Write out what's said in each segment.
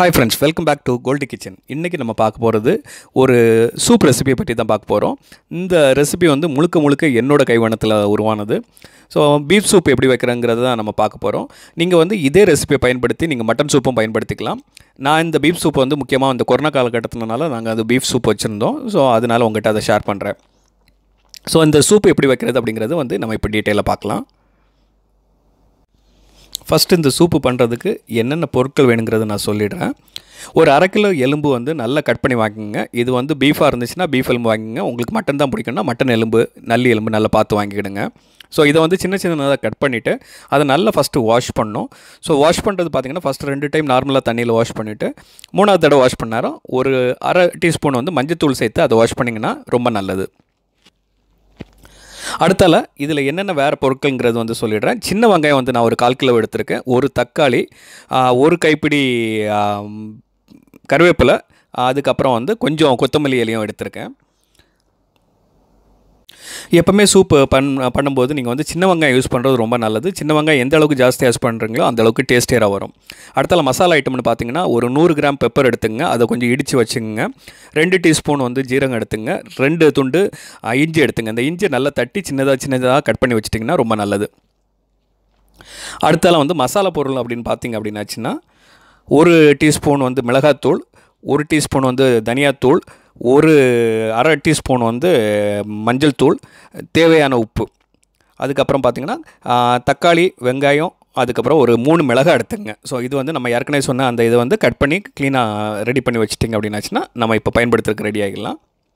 hi friends welcome back to Gold Kitchen இன்றைக்கி நம்ம பார்க்க போகிறது ஒரு சூப் ரெசிபியை பற்றி தான் பார்க்க போகிறோம் இந்த ரெசிபி வந்து முழுக்க முழுக்க என்னோட கைவண்ணத்தில் உருவானது ஸோ பீஃப் சூப் எப்படி வைக்கிறேங்கிறது தான் நம்ம பார்க்க போகிறோம் நீங்கள் வந்து இதே ரெசிபியை பயன்படுத்தி நீங்கள் மட்டன் சூப்பும் பயன்படுத்திக்கலாம் நான் இந்த பீஃப் சூப் வந்து முக்கியமாக இந்த கொரோனா காலகட்டத்தினால நாங்கள் அது பீஃப் சூப் வச்சுருந்தோம் ஸோ அதனால் உங்கள்கிட்ட அதை ஷேர் பண்ணுறேன் ஸோ இந்த சூப் எப்படி வைக்கிறது அப்படிங்கிறது வந்து நம்ம இப்போ டீட்டெயிலாக பார்க்கலாம் ஃபஸ்ட்டு இந்த சூப்பு பண்ணுறதுக்கு என்னென்ன பொருட்கள் வேணுங்கிறத நான் சொல்லிடுறேன் ஒரு அரை கிலோ எலும்பு வந்து நல்லா கட் பண்ணி வாங்கிக்கோங்க இது வந்து பீஃபாக இருந்துச்சுன்னா பீஃப் எலும்பு வாங்கிக்கோங்க உங்களுக்கு மட்டன் தான் பிடிக்கும்னா மட்டன் எலும்பு நல்லி எலும்பு நல்லா பார்த்து வாங்கிக்கிடுங்க ஸோ இதை வந்து சின்ன சின்னதாக கட் பண்ணிவிட்டு அதை நல்லா ஃபஸ்ட்டு வாஷ் பண்ணணும் ஸோ வாஷ் பண்ணுறது பார்த்தீங்கன்னா ஃபஸ்ட்டு ரெண்டு டைம் நார்மலாக தண்ணியில் வாஷ் பண்ணிவிட்டு மூணாவது தடவை வாஷ் பண்ணாரம் ஒரு அரை டீஸ்பூன் வந்து மஞ்சத்தூள் சேர்த்து அதை வாஷ் பண்ணிங்கன்னா ரொம்ப நல்லது அடுத்தால இதில் என்னென்ன வேறு பொருட்கள்ங்கிறது வந்து சொல்லிடுறேன் சின்ன வெங்காயம் வந்து நான் ஒரு கால் கிலோ எடுத்திருக்கேன் ஒரு தக்காளி ஆ, ஒரு கைப்பிடி ஆம், கருவேப்பிலை அதுக்கப்புறம் வந்து கொஞ்சம் கொத்தமல்லி இலையும் எடுத்திருக்கேன் எப்போவுமே சூப்பு பண் பண்ணும்போது நீங்கள் வந்து சின்ன வெங்காயம் யூஸ் பண்ணுறது ரொம்ப நல்லது சின்ன வெங்காயம் எந்த அளவுக்கு ஜாஸ்தி யூஸ் பண்ணுறீங்களோ அந்த அளவுக்கு டேஸ்டியராக வரும் அடுத்தால மசாலா ஐட்டம்னு பார்த்தீங்கன்னா ஒரு நூறு கிராம் பெப்பர் எடுத்துங்க அதை கொஞ்சம் இடித்து வச்சுங்க ரெண்டு டீஸ்பூன் வந்து ஜீரகம் எடுத்துங்க ரெண்டு துண்டு ஆ, இஞ்சி எடுத்துங்க இந்த இஞ்சி நல்லா தட்டி சின்னதாக சின்னதாக கட் பண்ணி வச்சிட்டிங்கன்னா ரொம்ப நல்லது அடுத்தால வந்து மசாலா பொருள் அப்படின்னு பார்த்தீங்க அப்படின்னாச்சுன்னா ஒரு டீஸ்பூன் வந்து மிளகாத்தூள் ஒரு டீஸ்பூன் வந்து தனியாத்தூள் ஒரு அரை டீஸ்பூன் வந்து மஞ்சள் தூள் தேவையான உப்பு அதுக்கப்புறம் பார்த்திங்கன்னா ஆ, தக்காளி வெங்காயம் அதுக்கப்புறம் ஒரு மூணு மிளகாய் எடுத்துங்க ஸோ இது வந்து நம்ம ஏற்கனவே சொன்ன அந்த இதை வந்து கட் பண்ணி க்ளீனாக ரெடி பண்ணி வச்சிட்டிங்க அப்படின்னாச்சுன்னா நம்ம இப்போ பயன்படுத்துறதுக்கு ரெடி ஆகிடலாம்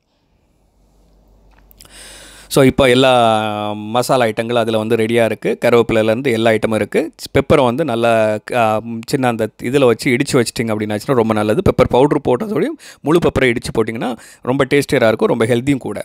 ஸோ இப்போ எல்லா மசாலா ஐட்டங்களும் அதில் வந்து ரெடியாக இருக்குது கருவேப்பிலையிலேருந்து எல்லா ஐட்டமும் இருக்குது பெப்பரை வந்து நல்லா ஆ, சின்ன அந்த இதில் வச்சு இடித்து வச்சிட்டிங்க அப்படின்னாச்சுன்னா ரொம்ப நல்லது பெப்பர் பவுட்ரு போட்டதோடையும் முழு பெப்பரை இடித்து போட்டிங்கன்னா ரொம்ப டேஸ்டியராக இருக்கும் ரொம்ப ஹெல்த்தியும் கூட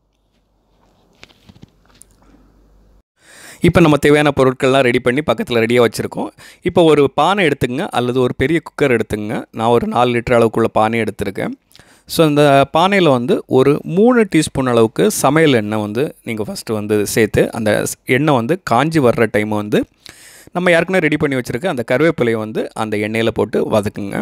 இப்போ நம்ம தேவையான பொருட்கள்லாம் ரெடி பண்ணி பக்கத்தில் ரெடியாக வச்சுருக்கோம் இப்போ ஒரு பானை எடுத்துங்க அல்லது ஒரு பெரிய குக்கர் எடுத்துங்க நான் ஒரு நாலு லிட்டர் அளவுக்குள்ள பானை எடுத்திருக்கேன் ஸோ இந்த பானையில் வந்து ஒரு மூணு டீஸ்பூன் அளவுக்கு சமையல் எண்ணெய் வந்து நீங்கள் ஃபஸ்ட்டு வந்து சேர்த்து அந்த ஸ்- எண்ணெய் வந்து காஞ்சி வர்ற டைம் வந்து நம்ம ஏற்கனவே ரெடி பண்ணி வச்சுருக்க அந்த கருவேப்பிலையை வந்து அந்த எண்ணெயில் போட்டு வதக்குங்க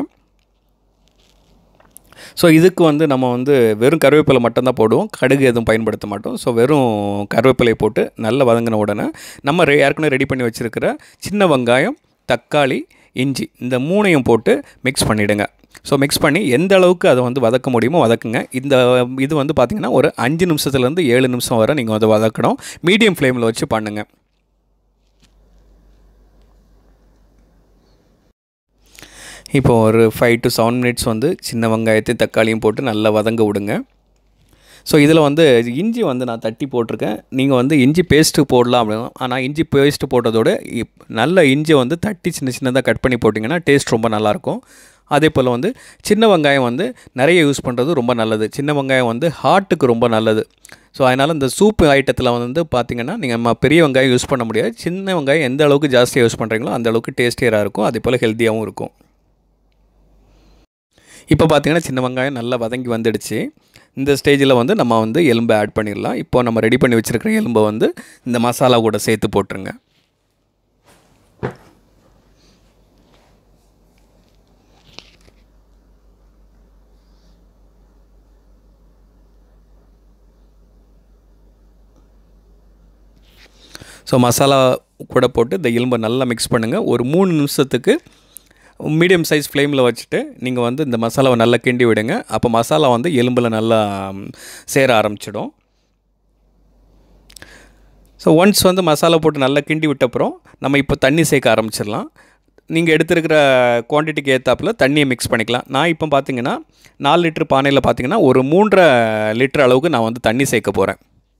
ஸோ இதுக்கு வந்து நம்ம வந்து வெறும் கருவேப்பிலை மட்டும்தான் போடுவோம் கடுகு எதுவும் பயன்படுத்த மாட்டோம் ஸோ வெறும் கருவேப்பிலை போட்டு நல்லா வதங்கின உடனே நம்ம ரெ- ஏற்கனவே ரெடி பண்ணி வச்சுருக்கிற சின்ன வெங்காயம் தக்காளி இஞ்சி இந்த மூணையும் போட்டு மிக்ஸ் பண்ணிவிடுங்க ஸோ மிக்ஸ் பண்ணி எந்த அளவுக்கு அதை வந்து வதக்க முடியுமோ வதக்குங்க இந்த இது வந்து பார்த்திங்கன்னா ஒரு அஞ்சு நிமிஷத்துலேருந்து ஏழு நிமிஷம் வரை நீங்கள் அதை வதக்கணும் மீடியம் ஃப்ளேமில் வச்சு பண்ணுங்கள் இப்போ ஒரு ஃபைவ் டு செவன் மினிட்ஸ் வந்து சின்ன வெங்காயத்தையும் தக்காளியும் போட்டு நல்லா வதங்க விடுங்க ஸோ இதில் வந்து இஞ்சி வந்து நான் தட்டி போட்டிருக்கேன் நீங்கள் வந்து இஞ்சி பேஸ்ட்டு போடலாம் அப்படின்னா ஆனால் இஞ்சி பேஸ்ட்டு போட்டதோட இப்- நல்ல இஞ்சியை வந்து தட்டி சின்ன சின்னதாக கட் பண்ணி போட்டிங்கன்னா டேஸ்ட் ரொம்ப நல்லாயிருக்கும் அதே போல் வந்து சின்ன வெங்காயம் வந்து நிறைய யூஸ் பண்ணுறது ரொம்ப நல்லது சின்ன வெங்காயம் வந்து ஹார்ட்டுக்கு ரொம்ப நல்லது ஸோ அதனால் இந்த சூப்பு ஐட்டத்தில் வந்து பார்த்தீங்கன்னா நீங்கள் நம்ம பெரிய வெங்காயம் யூஸ் பண்ண முடியாது சின்ன வெங்காயம் எந்த அளவுக்கு ஜாஸ்தியாக யூஸ் பண்ணுறீங்களோ அந்த அளவுக்கு டேஸ்டியராக இருக்கும் அதே போல் ஹெல்த்தியாகவும் இருக்கும் இப்போ பார்த்தீங்கன்னா சின்ன வெங்காயம் நல்லா வதங்கி வந்துடுச்சு இந்த ஸ்டேஜில் வந்து நம்ம வந்து எலும்பை ஆட் பண்ணிடலாம் இப்போ நம்ம ரெடி பண்ணி வச்சுருக்கிற எலும்பை வந்து இந்த மசாலா கூட சேர்த்து போட்டுருங்க ஸோ மசாலா கூட போட்டு இந்த எலும்பை நல்லா மிக்ஸ் பண்ணுங்கள் ஒரு மூணு நிமிஷத்துக்கு மீடியம் சைஸ் ஃப்ளேமில் வச்சுட்டு நீங்கள் வந்து இந்த மசாலாவை நல்லா கிண்டி விடுங்க அப்போ மசாலா வந்து எலும்பில் நல்லா ம், சேர ஆரம்பிச்சிடும் ஸோ ஒன்ஸ் வந்து மசாலா போட்டு நல்லா கிண்டி விட்டப்புறம் நம்ம இப்போ தண்ணி சேர்க்க ஆரம்பிச்சிடலாம் நீங்கள் எடுத்துருக்கிற குவான்டிட்டிக்கு ஏற்றாப்புல தண்ணியை மிக்ஸ் பண்ணிக்கலாம் நான் இப்போ பார்த்தீங்கன்னா நாலு லிட்டர் பானையில் பார்த்தீங்கன்னா ஒரு மூன்றரை லிட்டர் அளவுக்கு நான் வந்து தண்ணி சேர்க்க போகிறேன்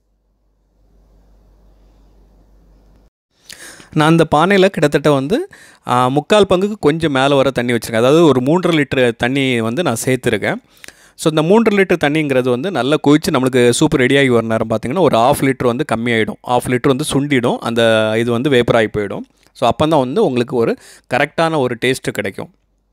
நான் அந்த பானையில் கிட்டத்தட்ட வந்து ஆ, முக்கால் பங்குக்கு கொஞ்சம் மேலே வர தண்ணி வச்சுருக்கேன் அதாவது ஒரு மூன்றரை லிட்டர் தண்ணி வந்து நான் சேர்த்துருக்கேன் ஸோ இந்த மூன்றரை லிட்டர் தண்ணிங்கிறது வந்து நல்லா கொதிச்சு நம்மளுக்கு சூப் ரெடியாகி வர நேரம் பார்த்தீங்கன்னா ஒரு ஆஃப் லிட்டர் வந்து கம்மியாயிடும் ஆஃப் லிட்டர் வந்து சுண்டிடும் அந்த இது வந்து வேப்பராகி போயிடும் ஸோ அப்போ தான் வந்து உங்களுக்கு ஒரு கரெக்டான ஒரு டேஸ்ட்டு கிடைக்கும்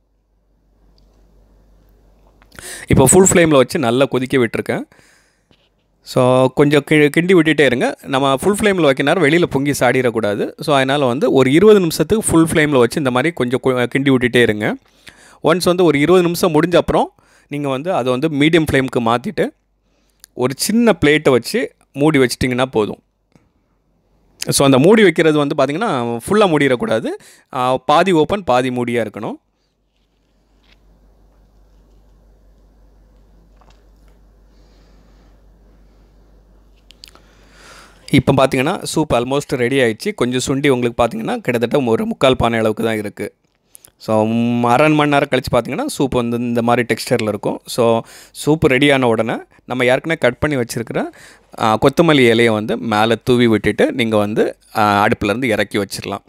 இப்போ ஃபுல் ஃப்ளேமில் வச்சு நல்லா கொதிக்க விட்டுருக்கேன் ஸோ கொஞ்சம் கி கிண்டி விட்டுட்டே இருங்க நம்ம ஃபுல் ஃப்ளேமில் வைக்க நேரம் வெளியில் பொங்கி சாடிடக்கூடாது ஸோ அதனால் வந்து ஒரு இருபது நிமிஷத்துக்கு ஃபுல் ஃப்ளேமில் வச்சு இந்த மாதிரி கொஞ்சம் கு- கிண்டி விட்டுட்டே இருங்க ஒன்ஸ் வந்து ஒரு இருபது நிமிஷம் முடிஞ்ச அப்புறம் நீங்கள் வந்து அதை வந்து மீடியம் ஃப்ளேமுக்கு மாற்றிட்டு ஒரு சின்ன பிளேட்டை வச்சு மூடி வச்சிட்டிங்கன்னா போதும் ஸோ அந்த மூடி வைக்கிறது வந்து பார்த்திங்கன்னா ஃபுல்லாக மூடிடக்கூடாது ஆ, பாதி ஓப்பன் பாதி மூடியாக இருக்கணும் இப்போ பார்த்தீங்கன்னா சூப் ஆல்மோஸ்ட் ரெடி ஆயிடுச்சு கொஞ்சம் சுண்டி உங்களுக்கு பார்த்தீங்கன்னா கிட்டத்தட்ட ஒரு முக்கால் பானை அளவுக்கு தான் இருக்குது ஸோ அரை மணி நேரம் கழித்து பார்த்தீங்கன்னா சூப் வந்து இந்த மாதிரி டெக்ஸ்டரில் இருக்கும் ஸோ சூப் ரெடியான உடனே நம்ம ஏற்கனவே கட் பண்ணி வச்சுருக்கிற ஆ, கொத்தமல்லி இலையை வந்து மேலே தூவி விட்டுட்டு நீங்கள் வந்து ஆ, அடுப்புலேருந்து இறக்கி வச்சிடலாம்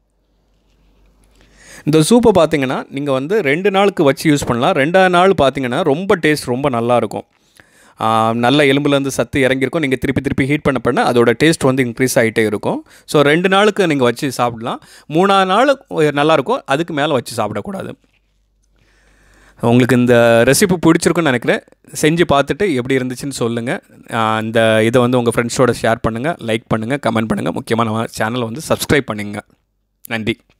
இந்த சூப்பை பார்த்தீங்கன்னா நீங்கள் வந்து ரெண்டு நாளுக்கு வச்சு யூஸ் பண்ணலாம் ரெண்டாவது நாள் பார்த்தீங்கன்னா ரொம்ப டேஸ்ட் ரொம்ப நல்லாயிருக்கும் நல்ல எலும்புலேருந்து சத்து இறங்கியிருக்கும் நீங்கள் திருப்பி திருப்பி ஹீட் பண்ண பண்ண அதோட டேஸ்ட் வந்து இன்க்ரீஸ் ஆகிட்டே இருக்கும் ஸோ ரெண்டு நாளுக்கு நீங்கள் வச்சு சாப்பிடலாம் மூணாவது நாள் நல்லாயிருக்கும் அதுக்கு மேலே வச்சு சாப்பிடக்கூடாது உங்களுக்கு இந்த ரெசிபி பிடிச்சிருக்குன்னு நினைக்கிறேன் செஞ்சு பார்த்துட்டு எப்படி இருந்துச்சுன்னு சொல்லுங்கள் இந்த இதை வந்து உங்கள் ஃப்ரெண்ட்ஸோட ஷேர் பண்ணுங்கள் லைக் பண்ணுங்கள் கமெண்ட் பண்ணுங்கள் முக்கியமாக நம்ம சேனலை வந்து சப்ஸ்கிரைப் பண்ணுங்க நன்றி